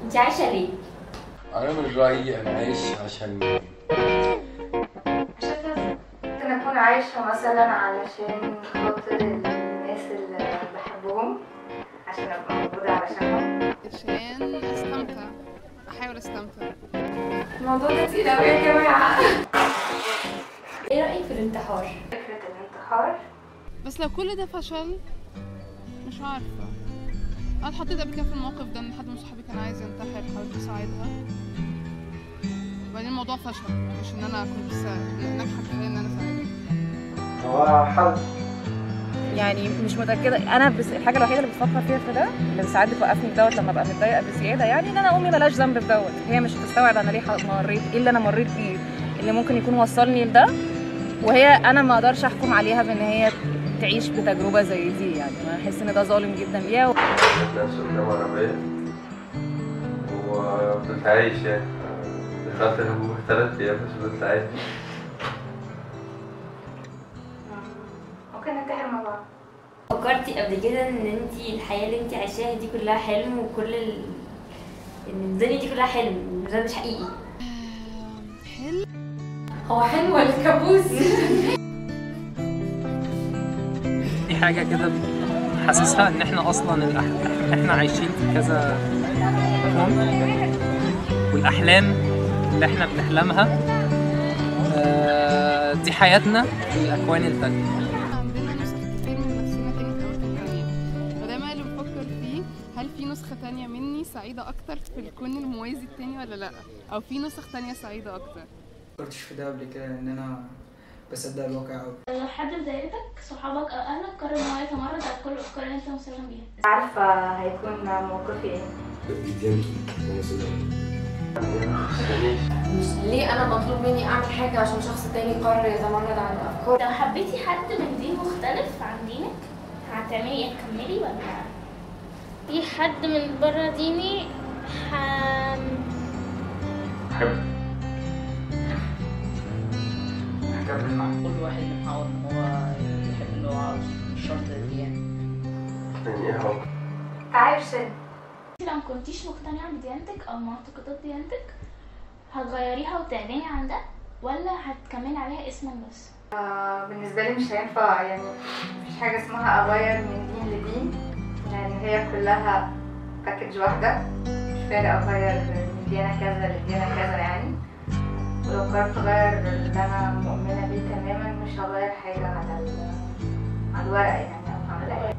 انت عايشه ليه انا من رايي انا عايش عشان مش هتلزم ممكن اكون عايشه مثلا علشان خاطر الناس اللي بحبهم عشان ابقى موجوده علشانهم عشان استمتع احاول استمتع الموضوع ده تقيل قوي يا جماعه ايه رايك في الانتحار فكره الانتحار بس لو كل ده فشل مش عارفه انا اتحطيت قبل كده في الموقف ده ان حد من صحابي كان عايز ينتحر حاولت اساعدها وبعدين الموضوع فشل مش ان انا كنت سا- ناجحه كفايه ان انا اساعدها هو حل يعني مش متاكده انا بس الحاجه الوحيده اللي بفكر فيها في ده اللي ساعات بتوقفني في دوت لما ابقى متضايقه بزياده يعني ان انا امي ملهاش ذنب في دوت هي مش هتستوعب انا ليه ح- مريت ايه اللي انا مريت بيه اللي ممكن يكون وصلني لده وهي انا ما اقدرش احكم عليها بان هي تعيش بتجربه زي دي يعني انا احس ان ده ظالم جدا ليها ناس قدام عربية وفضلت عايش يعني دخلت الهبوط ثلاث أيام بس فضلت عايش ممكن ننتحر مع بعض فكرتي قبل كده ان انت الحياه اللي انت عايشاها دي كلها حلم وكل ال... ان الدنيا دي كلها حلم ده مش حقيقي حلو هو حلم ولا كابوس في حاجة كده حاسسها ان احنا اصلا الأح... احنا عايشين في كذا كون والاحلام اللي احنا بنحلمها آه، دي حياتنا في الاكوان التانية عندنا نسخ كتير من نفسنا تاني في أماكن تانية وده ما اللي بفكر فيه هل في نسخة تانية مني سعيدة أكتر في الكون الموازي التاني ولا لأ أو في نسخ تانية سعيدة أكتر فكرتش في ده قبل كده ان انا بصدق الواقع قوي لو حد في دايرتك صحابك او اهلك قرر ان هو يتمرد على كل الافكار اللي انت مسلم بيها عارفه هيكون موقفي ايه ديانته مثلا ليه انا مطلوب مني اعمل حاجه عشان شخص تاني قرر يتمرد على الافكار لو حبيتي حد من دين مختلف عن دينك هتعملي ايه تكملي ولا في حد من بره ديني ح... حب هكمل معاك كل واحد بيحاول ان هو يحب اللي هو عاوزه مش شرط الديانة يعني إيه هو عايش سن لو ما كنتيش مقتنعة بديانتك او معتقدات ديانتك هتغيريها وتعلني عن ده ولا هتكملي عليها اسما بس آه، بالنسبه لي مش هينفع يعني مفيش حاجه اسمها اغير من دين لدين يعني هي كلها باكج واحده مش فارق اغير من ديانه كذا لديانه كذا يعني ولو قررت اغير اللي انا مؤمنه بيه تماما مش هغير حاجه على ال- على الورق يعني او على الورق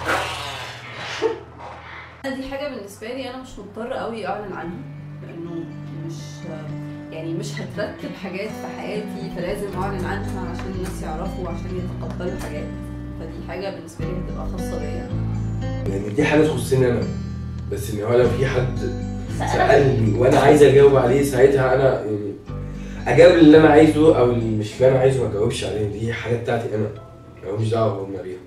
دي حاجة بالنسبة لي أنا مش مضطرة قوي أعلن عنها لأنه مش يعني مش هترتب حاجات في حياتي فلازم أعلن عنها عشان الناس يعرفوا عشان يتقبلوا حاجات فدي حاجة بالنسبة لي هتبقى خاصة بيا يعني دي حاجه تخصني انا بس ان هو لو في حد سالني وانا عايز اجاوب عليه ساعتها انا يعني اجاوب اللي انا عايزه او اللي مش اللي انا عايزه ما اجاوبش عليه دي حاجه بتاعتي انا ماليش دعوه هم بيها